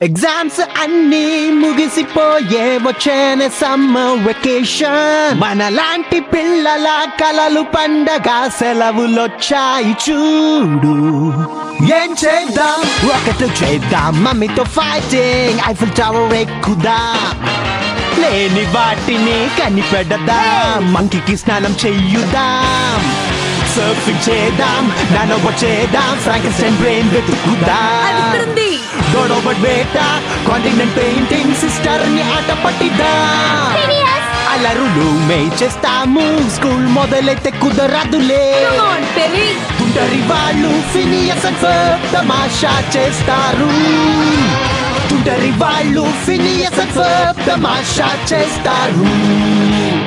Exams అన్నీ ముగిసిపోయే వచ్చేనే summer vacation మనలాంటి పిల్లల కలలు పండగ సెలవులొచ్చాయి చూడు ఏం చేద్దాం ఒకటి చేద్దాం మమ్మీతో ఫైటింగ్ ఐఫిల్ టవర్ ఎక్కుదాం లేని వాటిని కనిపెడదాం మంకికి స్నానం చెయ్యుదాం సర్ఫింగ్ చేద్దాం నానో చేద్దాం ఫ్రాంకెన్స్టైన్ బ్రెయిన్ వెతుకుదాం అది ఇక్కడుంది గొడవ బేట కాంటినెంట్ పెయింటింగ్ సిస్టర్ ని ఆట పట్టిద్దాం అలరులు మే చేస్తాము స్కూల్ మొదలైతే కుదరదులే Come on, Perry. తుంటరి వాళ్ళు ఫినియస్ అండ్ ఫర్బ్ తమాషా చేస్తారు తుంటరి వాళ్ళు ఫినియస్ అండ్ ఫర్బ్ తమాషా చేస్తారు